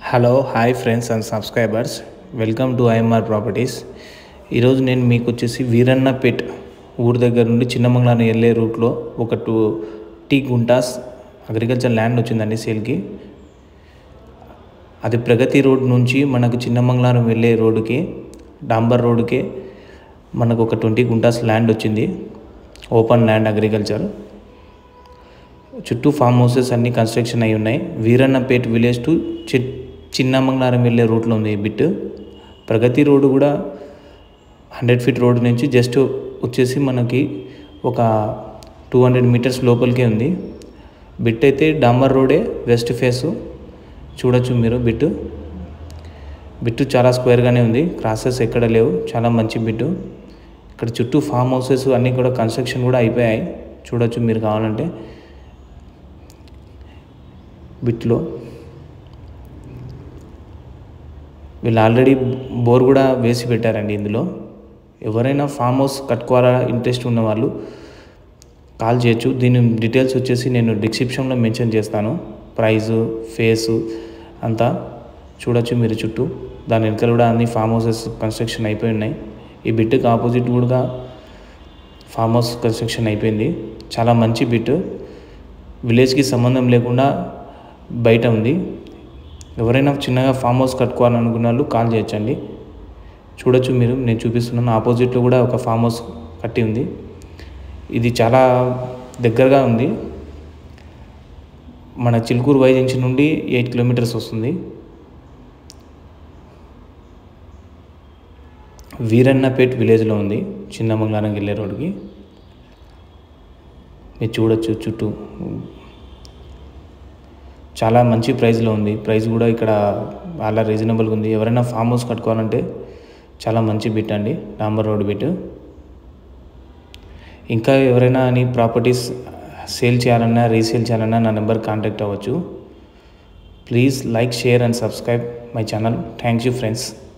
hello hi friends and subscribers welcome to IMR properties ఈరోజు నేను మీకు వచ్చేసి వీరన్నపేట్ ఊరు దగ్గర నుండి చిన్నమంగళాన్ని వెళ్ళే రూట్లో ఒక టూ టీ గుంటాస్ అగ్రికల్చర్ ల్యాండ్ వచ్చిందండి సేల్కి అది ప్రగతి రోడ్ నుంచి మనకు చిన్నమంగళారం వెళ్ళే రోడ్డుకి డాంబర్ రోడ్డుకి మనకు ఒక ట్వంటీ గుంటాస్ ల్యాండ్ వచ్చింది ఓపెన్ ల్యాండ్ అగ్రికల్చర్ చుట్టూ ఫామ్ హౌసెస్ అన్ని కన్స్ట్రక్షన్ అయి ఉన్నాయి వీరన్నపేట్ విలేజ్ టు చి చిన్నమంగళారం వెళ్ళే రూట్లో ఉంది ఈ బిట్ ప్రగతి రోడ్డు కూడా హండ్రెడ్ ఫీట్ రోడ్ నుంచి జస్ట్ వచ్చేసి మనకి ఒక టూ హండ్రెడ్ మీటర్స్ లోపలికే ఉంది బిట్ అయితే డాంబర్ రోడే వెస్ట్ ఫేసు చూడొచ్చు మీరు బిట్టు బిట్టు చాలా స్క్వేర్గానే ఉంది క్రాసెస్ ఎక్కడ లేవు చాలా మంచి బిట్టు ఇక్కడ చుట్టూ ఫామ్ హౌసెస్ అన్నీ కూడా కన్స్ట్రక్షన్ కూడా అయిపోయాయి చూడొచ్చు మీరు కావాలంటే బిట్లో వీళ్ళు ఆల్రెడీ బోర్ కూడా వేసి పెట్టారండి ఇందులో ఎవరైనా ఫామ్ హౌస్ కట్టుకోవాలా ఇంట్రెస్ట్ ఉన్న వాళ్ళు కాల్ చేయొచ్చు దీని డీటెయిల్స్ వచ్చేసి నేను డిస్క్రిప్షన్లో మెన్షన్ చేస్తాను ప్రైజు ఫేసు అంతా చూడొచ్చు మీరు చుట్టూ దాని వెనకాల కూడా అన్ని ఫామ్ హౌసెస్ కన్స్ట్రక్షన్ అయిపోయి ఉన్నాయి ఈ బిట్కి ఆపోజిట్ కూడా ఫామ్ హౌస్ కన్స్ట్రక్షన్ అయిపోయింది చాలా మంచి బిట్ విలేజ్కి సంబంధం లేకుండా బయట ఉంది ఎవరైనా చిన్నగా ఫామ్ హౌస్ కట్టుకోవాలనుకున్న వాళ్ళు కాల్ చేయొచ్చండి చూడొచ్చు మీరు నేను చూపిస్తున్నాను ఆపోజిట్లో కూడా ఒక ఫామ్ హౌస్ కట్టి ఉంది ఇది చాలా దగ్గరగా ఉంది మన చిలుకూరు వై జంక్షన్ నుండి ఎయిట్ కిలోమీటర్స్ వస్తుంది వీరన్నపేట్ విలేజ్లో ఉంది చిన్నమంగళారం వెళ్ళే రోడ్డుకి మీరు చూడొచ్చు చుట్టూ చాలా మంచి ప్రైస్లో ఉంది ప్రైస్ కూడా ఇక్కడ చాలా రీజనబుల్గా ఉంది ఎవరైనా ఫామ్ హౌస్ కట్టుకోవాలంటే చాలా మంచి బిట్ అండి డాంబర్ రోడ్ బిట్ ఇంకా ఎవరైనా అని ప్రాపర్టీస్ సేల్ చేయాలన్నా రీసేల్ చేయాలన్నా నా నెంబర్ కాంటాక్ట్ అవ్వచ్చు please like share and subscribe my channel thank you friends